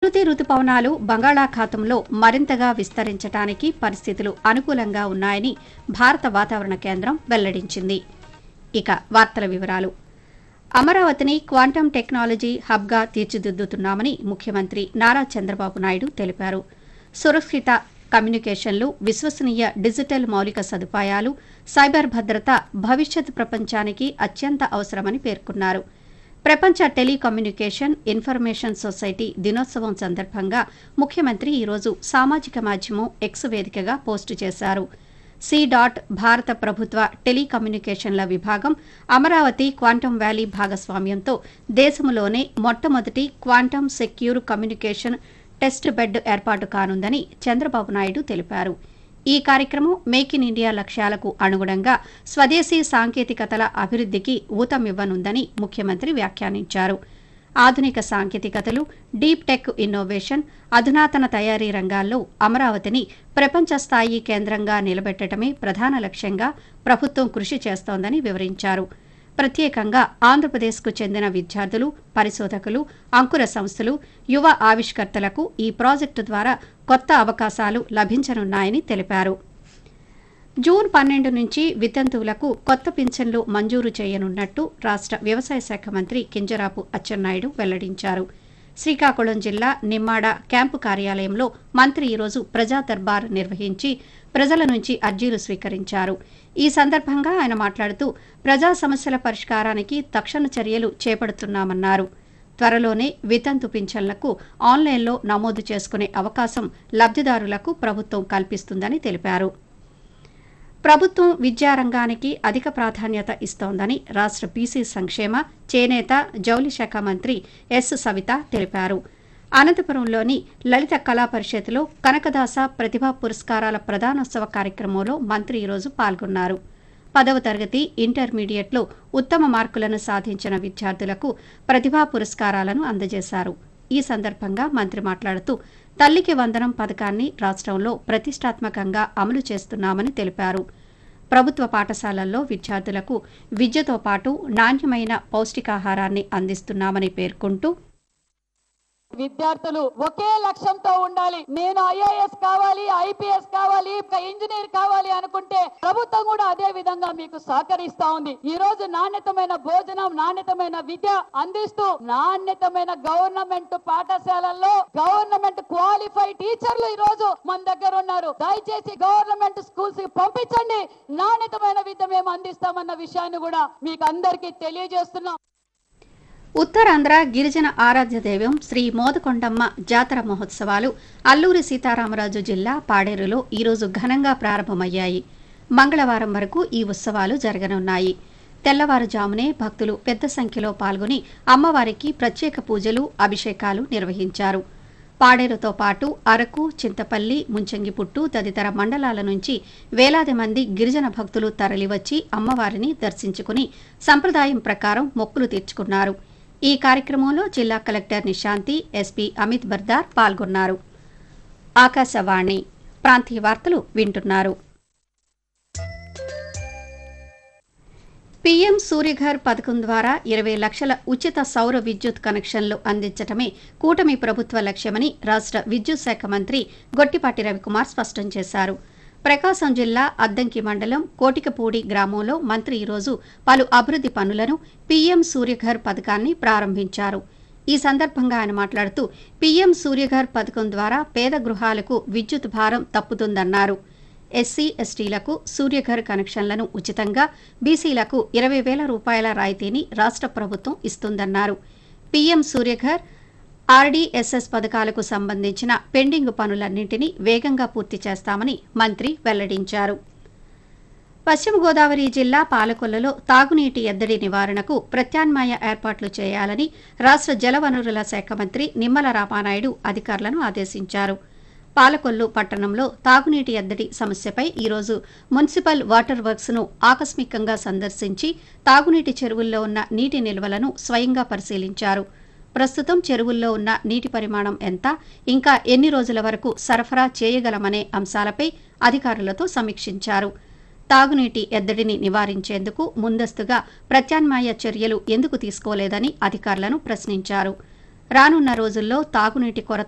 ప్రకృతి రుతుపవనాలు బంగాళాఖాతంలో మరింతగా విస్తరించడానికి పరిస్థితులు అనుకూలంగా ఉన్నాయని భారత వాతావరణ కేంద్రం వెల్లడించింది ఇక వార్తల వివరాలు అమరావతిని క్వాంటం టెక్నాలజీ హబ్గా తీర్చిదిద్దుతున్నామని ముఖ్యమంత్రి నారా చంద్రబాబు నాయుడు తెలిపారు సురక్షిత కమ్యూనికేషన్లు విశ్వసనీయ డిజిటల్ మౌలిక సదుపాయాలు సైబర్ భద్రత భవిష్యత్ ప్రపంచానికి అత్యంత అవసరమని పేర్కొన్నారు ప్రపంచ టెలికమ్యూనికేషన్ ఇన్ఫర్మేషన్ సొసైటీ దినోత్సవం సందర్భంగా ముఖ్యమంత్రి ఈరోజు సామాజిక మాధ్యమం ఎక్స్ వేదికగా పోస్టు చేశారు సి డాట్ భారత ప్రభుత్వ టెలికమ్యూనికేషన్ల విభాగం అమరావతి క్వాంటం వ్యాలీ భాగస్వామ్యంతో దేశంలోనే మొట్టమొదటి quantum secure communication test bed ఏర్పాటు కానుందని చంద్రబాబు నాయుడు తెలిపారు ఈ కార్యక్రమం మేక్ ఇన్ ఇండియా లక్ష్యాలకు అనుగుణంగా స్వదేశీ సాంకేతికతల అభివృద్ధికి ఊతమివ్వనుందని ముఖ్యమంత్రి వ్యాఖ్యానించారు ఆధునిక సాంకేతికతలు డీప్ టెక్ ఇన్నోవేషన్ అధునాతన తయారీ రంగాల్లో అమరావతిని ప్రపంచ స్థాయి కేంద్రంగా నిలబెట్టడమే ప్రధాన లక్ష్యంగా ప్రభుత్వం కృషి చేస్తోందని వివరించారు ప్రత్యేకంగా ఆంధ్రప్రదేశ్కు చెందిన విద్యార్థులు పరిశోధకులు అంకుర సంస్థలు యువ ఆవిష్కర్తలకు ఈ ప్రాజెక్టు ద్వారా కొత్త అవకాశాలు లభించనున్నాయని తెలిపారు జూన్ పన్నెండు నుంచి వితంతువులకు కొత్త పింఛన్లు మంజూరు చేయనున్నట్టు రాష్ట్ర వ్యవసాయ శాఖ మంత్రి కింజరాపు అచ్చెన్నాయుడు వెల్లడించారు శ్రీకాకుళం జిల్లా నిమ్మాడ క్యాంపు కార్యాలయంలో మంత్రి ఈరోజు ప్రజా దర్బార్ నిర్వహించి ప్రజల నుంచి అర్జీలు స్వీకరించారు ఈ సందర్భంగా ఆయన మాట్లాడుతూ ప్రజా సమస్యల పరిష్కారానికి తక్షణ చర్యలు చేపడుతున్నామన్నారు త్వరలోనే వితంతు పింఛన్లకు ఆన్లైన్లో నమోదు చేసుకునే అవకాశం లబ్ధిదారులకు ప్రభుత్వం కల్పిస్తుందని తెలిపారు ప్రభుత్వం విద్యారంగానికి అధిక ప్రాధాన్యత ఇస్తోందని రాష్ట్ర బీసీ సంక్షేమ చేనేత జౌలి శాఖ మంత్రి ఎస్ సవిత తెలిపారు అనంతపురంలోని లలిత కళా పరిషత్లో కనకదాస ప్రతిభా పురస్కారాల ప్రధానోత్సవ కార్యక్రమంలో మంత్రి ఈరోజు పాల్గొన్నారు పదవ తరగతి ఇంటర్మీడియట్లో ఉత్తమ మార్కులను సాధించిన విద్యార్థులకు ప్రతిభా పురస్కారాలను అందజేశారు ఈ సందర్భంగా మంత్రి మాట్లాడుతూ తల్లికి వందనం పథకాన్ని రాష్ట్రంలో ప్రతిష్టాత్మకంగా అమలు చేస్తున్నామని తెలిపారు ప్రభుత్వ పాఠశాలల్లో విద్యార్థులకు విద్యతో పాటు నాణ్యమైన పౌష్టికాహారాన్ని అందిస్తున్నామని పేర్కొంటూ విద్యార్థులు ఒకే లక్ష్యంతో ఉండాలి నేను ఐఏఎస్ కావాలి ఐపీఎస్ కావాలి ఒక ఇంజనీర్ కావాలి అనుకుంటే ప్రభుత్వం కూడా అదే విధంగా మీకు సహకరిస్తా ఉంది ఈ రోజు నాణ్యతమైన భోజనం నాణ్యతమైన విద్య అందిస్తూ నాణ్యతమైన గవర్నమెంట్ పాఠశాలల్లో గవర్నమెంట్ క్వాలిఫైడ్ టీచర్లు ఈ రోజు మన దగ్గర ఉన్నారు దయచేసి గవర్నమెంట్ స్కూల్స్ కి పంపించండి నాణ్యతమైన విద్య మేము అందిస్తామన్న విషయాన్ని కూడా మీకు అందరికీ తెలియజేస్తున్నాం ఉత్తరాంధ్ర గిరిజన ఆరాధ్య దైవం శ్రీ మోదకొండమ్మ జాతర మహోత్సవాలు అల్లూరి సీతారామరాజు జిల్లా పాడేరులో ఈరోజు ఘనంగా ప్రారంభమయ్యాయి మంగళవారం వరకు ఈ ఉత్సవాలు జరగనున్నాయి తెల్లవారుజామునే భక్తులు పెద్ద సంఖ్యలో పాల్గొని అమ్మవారికి ప్రత్యేక పూజలు అభిషేకాలు నిర్వహించారు పాడేరుతో పాటు అరకు చింతపల్లి ముంచంగిపుట్టు తదితర మండలాల నుంచి వేలాది మంది గిరిజన భక్తులు తరలివచ్చి అమ్మవారిని దర్శించుకుని సంప్రదాయం ప్రకారం మొక్కులు తీర్చుకున్నారు ఈ కార్యక్రమంలో జిల్లా కలెక్టర్ నిశాంతి ఎస్పీ అమిత్ బర్దార్ పాల్గొన్నారు ఆకాశవాణి ప్రాంతీయ వార్తలు వింటున్నారు పీఎం సూర్యఘర్ పథకం ద్వారా ఇరవై లక్షల ఉచిత సౌర విద్యుత్ కనెక్షన్లు అందించడమే కూటమి ప్రభుత్వ లక్ష్యమని రాష్ట్ర విద్యుత్ శాఖ మంత్రి గొట్టిపాటి రవికుమార్ స్పష్టం చేశారు ప్రకాశం జిల్లా అద్దంకి మండలం కోటికపూడి గ్రామంలో మంత్రి ఈరోజు పలు అభివృద్ది పనులను పీఎం సూర్యఘర్ పథకాన్ని ప్రారంభించారు ఈ సందర్భంగా ఆయన మాట్లాడుతూ పీఎం సూర్యఘర్ పథకం ద్వారా పేద గృహాలకు విద్యుత్ భారం తప్పుతుందన్నారు ఎస్సీ ఎస్టీలకు సూర్యఘర్ కనెక్షన్లను ఉచితంగా బీసీలకు ఇరవై వేల రూపాయల రాయితీని రాష్ట్ర ప్రభుత్వం ఇస్తుందన్నారు పీఎం సూర్యఘర్ ఆర్డీఎస్ఎస్ పథకాలకు సంబంధించిన పెండింగ్ పనులన్నింటినీ వేగంగా పూర్తి చేస్తామని మంత్రి వెల్లడించారు పశ్చిమ గోదావరి జిల్లా పాలకొల్లలో తాగునీటి ఎద్దడి నివారణకు ప్రత్యామ్నాయ ఏర్పాట్లు చేయాలని రాష్ట్ర జలవనరుల శాఖ మంత్రి నిమ్మల రామానాయుడు అధికారులను ఆదేశించారు పాలకొల్లు పట్టణంలో తాగునీటి ఎద్దడి సమస్యపై ఈరోజు మున్సిపల్ వాటర్ వర్క్స్ ను ఆకస్మికంగా సందర్శించి తాగునీటి చెరువుల్లో ఉన్న నీటి నిల్వలను స్వయంగా పరిశీలించారు ప్రస్తుతం చెరువుల్లో ఉన్న నీటి పరిమాణం ఎంత ఇంకా ఎన్ని రోజుల వరకు సరఫరా చేయగలమనే అంశాలపై అధికారులతో సమీక్షించారు తాగునీటి ఎద్దడిని నివారించేందుకు ముందస్తుగా ప్రత్యామ్నాయ చర్యలు ఎందుకు తీసుకోలేదని అధికారులను ప్రశ్నించారు రానున్న రోజుల్లో తాగునీటి కొరత